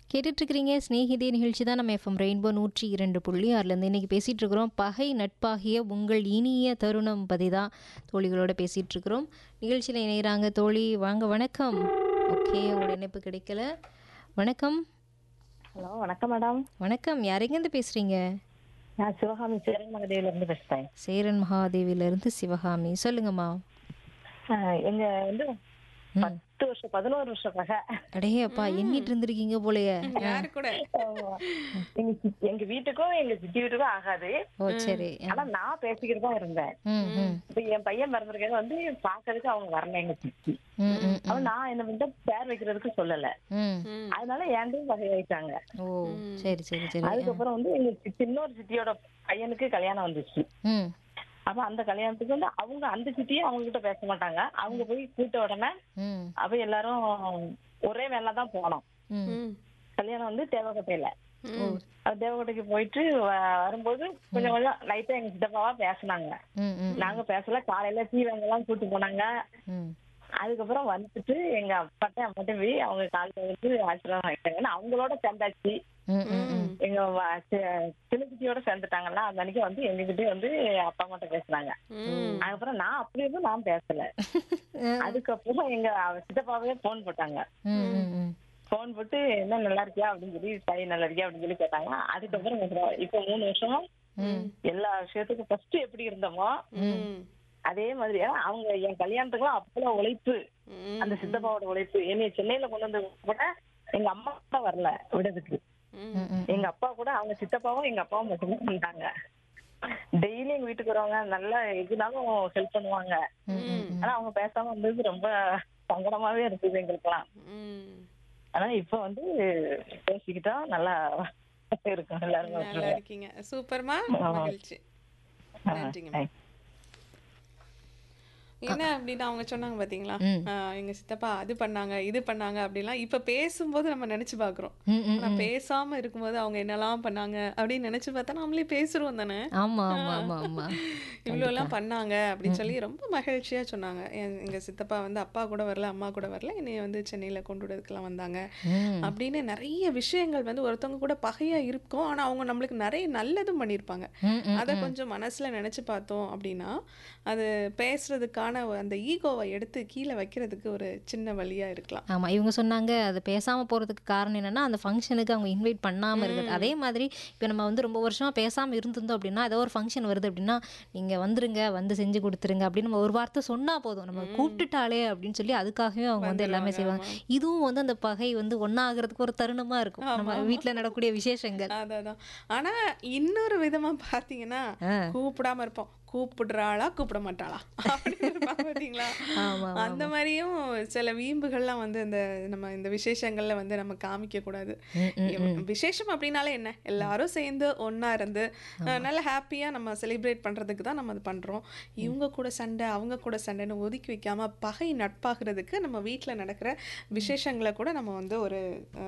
கேட்டுட்ருக்கிறீங்க ஸ்நேகிதே நிகழ்ச்சி தான் நம்ம எஃப்எம் ரெயின்போ நூற்றி இரண்டு புள்ளி ஆறுலேருந்து இன்றைக்கி பேசிகிட்டு இருக்கிறோம் பகை நட்பாகிய உங்கள் இனிய தருணம் பற்றி தான் தோழிகளோட பேசிகிட்டு இருக்கிறோம் நிகழ்ச்சியில் இணைகிறாங்க தோழி வாங்க வணக்கம் ஓகே உங்களோட இணைப்பு கிடைக்கல வணக்கம் ஹலோ வணக்கம் மேடம் வணக்கம் யாரெங்கேருந்து பேசுகிறீங்க நான் சிவகாமி சேரன் மகதேவில இருந்து பேசுறேன் சேரன் மகாதேவியிலேருந்து சிவகாமி சொல்லுங்கம்மா ஆஹ் எங்க வந்து பத்து வருஷம் பதினோரு வருஷம் பகை அடையே அப்பா எண்ணிட்டு இருந்திருக்கீங்க போலயே யாரு கூட ஆமா. எங்க சித்தி- எங்க வீட்டுக்கும் எங்க சித்தி வீட்டுக்கும் ஆகாது ஓ சரி ஆனா நான் பேசிக்கிட்டு தான் இருந்தேன் ம் ம் இப்ப என் பையன் பிறந்திருக்கிறது வந்து பாக்குறதுக்கு அவங்க வரல எங்க சித்தி ம் ம் அவன் நான் என்ன பண்ணிட்டேன் பேர் வைக்கிறதுக்கு சொல்லல ம் ம். அதனால ஏன்டையும் வகை வைத்தாங்க ஓ சரி சரி சரி அதுக்கப்புறம் வந்து எங்க சித்தி- இன்னொரு சித்தியோட பையனுக்கு கல்யாணம் வந்துச்சு ம் அப்ப அந்த கல்யாணத்துக்கு வந்து அவங்க அந்த சித்தியும் அவங்க கிட்ட பேச மாட்டாங்க அவங்க போய் கூட்ட உடனே ம் அப்ப எல்லாரும் ஒரே வேலை தான் போனோம் ம் ம். கல்யாணம் வந்து தேவக்கோட்டையில ம். அது தேவக்கோட்டைக்கு போயிட்டு வ- வரும்போது கொஞ்சம் கொஞ்சம் லைட்டா எங்க சித்தப்பாவா பேசுனாங்க ம் ம் நாங்க பேசல காலையில டீ வாங்கலாம் கூட்டு போனாங்க ம் அதுக்கப்புறம் வந்துட்டு எங்க அப்பாட்ட அம்மாட்ட போய் அவங்க காலையில வந்து ஆசீர்வாதம் வாங்கிட்டாங்க அவங்களோட சேர்ந்தாச்சு ம் ம் ம் எங்க வ- சி- சின்ன சித்தியோட சேர்ந்துட்டாங்கல்ல அந்த அன்னைக்கு வந்து எங்ககிட்ட வந்து அப்பா அம்மாட்ட பேசுனாங்க ம். அதுக்கப்புறம் நான் அப்படி இருந்தும் நான் பேசல அதுக்கப்புறம் எங்க சித்தப்பாவே போன் போட்டாங்க ம் ம் ம் போன் போட்டு என்ன நல்லா இருக்கியா அப்படின்னு சொல்லி தாய் நல்லா இருக்கியா அப்படின்னு சொல்லி கேட்டாங்க அதுக்கப்புறம் அப்புறம் இப்ப மூணு வருஷமா எல்லா விஷயத்துக்கும் ஃபர்ஸ்ட் எப்படி இருந்தோமோ ம். அதே மாதிரி ஏன்னா அவங்க என் கல்யாணத்துக்குலாம் அவ்வளவு உழைப்பு ம். அந்த சித்தப்பாவோட உழைப்பு என்னைய சென்னையில கொண்டு வந்து கூட எங்க அம்மா கூட வரல விடுறதுக்கு ம். ம் ம் எங்க அப்பா கூட அவங்க சித்தப்பாவும் எங்க அப்பாவும் மட்டும்தான் வந்தாங்க டெய்லி எங்க வீட்டுக்கு வருவாங்க நல்லா எதுனாலும் ஹெல்ப் பண்ணுவாங்க ம். ஆனா அவங்க பேசாம வந்தது ரொம்ப சங்கடமாவே இருந்தது எங்களுக்குலாம் ம். ஆனா இப்ப வந்து பேசிக்கிட்டா நல்லா இருக்கும் எல்லாரும் நல்லா இருக்கீங்க சூப்பர்மா மகிழ்ச்சி நன்றிங்க என்ன அப்படின்னா அவங்க சொன்னாங்க பாத்தீங்களா ம். ஆஹ் எங்க சித்தப்பா அது பண்ணாங்க இது பண்ணாங்க அப்படிலாம் இப்ப பேசும்போது நம்ம நினைச்சு பாக்குறோம் ம் ம் ஆனா பேசாம இருக்கும்போது அவங்க என்னெல்லாம் பண்ணாங்க அப்படின்னு நினைச்சு பார்த்தா நம்மளே பேசுறோம் தானே ஆமா ஆமா ஆமா ஆமா இவ்வளோ எல்லாம் பண்ணாங்க அப்படின்னு சொல்லி ரொம்ப மகிழ்ச்சியா சொன்னாங்க என்- எங்க சித்தப்பா வந்து அப்பா கூட வரல அம்மா கூட வரல என்னைய வந்து சென்னையில கொண்டு விடுறதுக்கெல்லாம் வந்தாங்க ம் அப்படின்னு நிறைய விஷயங்கள் வந்து ஒருத்தவங்க கூட பகையா இருக்கும் ஆனா அவங்க நம்மளுக்கு நிறைய நல்லதும் பண்ணியிருப்பாங்க ம் ம் அதை கொஞ்சம் மனசுல நினைச்சு பார்த்தோம் அப்படின்னா அது பேசுறதுக்கான அந்த ஈகோவை எடுத்து கீழே வைக்கிறதுக்கு ஒரு சின்ன வழியா இருக்கலாம் ஆமா இவங்க சொன்னாங்க அது பேசாம போறதுக்கு காரணம் என்னன்னா அந்த ஃபங்க்ஷனுக்கு அவங்க இன்வைட் பண்ணாம இருக்கிறது அதே மாதிரி இப்போ நம்ம வந்து ரொம்ப வருஷமா பேசாம இருந்திருந்தோம் அப்படின்னா ஏதோ ஒரு ஃபங்க்ஷன் வருது அப்படின்னா நீங்க வந்துருங்க வந்து செஞ்சு கொடுத்துருங்க அப்படின்னு நம்ம ஒரு வார்த்தை சொன்னா போதும் நம்ம கூப்பிட்டுட்டாலே அப்படின்னு சொல்லி அதுக்காகவே அவங்க வந்து எல்லாமே செய்வாங்க இதுவும் வந்து அந்த பகை வந்து ஒன்னாகிறதுக்கு ஒரு தருணமா இருக்கும் நம்ம வீட்ல நடக்கக்கூடிய விசேஷங்கள் அதான் ஆனா இன்னொரு விதமா பாத்தீங்கன்னா ஆ. கூப்பிடாம இருப்போம் கூப்பிடுறாளா கூப்பிட மாட்டாளா அப்படின்னு இருப்பாங்க பாத்தீங்களா ஆமா, அந்த மாதிரியும் சில வீம்புகள்லாம் வந்து இந்த நம்ம இந்த விசேஷங்கள்ல வந்து நம்ம காமிக்க கூடாது ம், விசேஷம் அப்படின்னாலே என்ன எல்லாரும் சேர்ந்து ஒண்ணா இருந்து அஹ், நல்ல ஹாப்பியா நம்ம செலிப்ரேட் பண்றதுக்கு தான் நம்ம அது பண்றோம் இவங்க கூட சண்டை அவங்க கூட சண்டைன்னு ஒதுக்கி வைக்காம பகை நட்பாகிறதுக்கு நம்ம வீட்ல நடக்கிற விசேஷங்களை கூட நம்ம வந்து ஒரு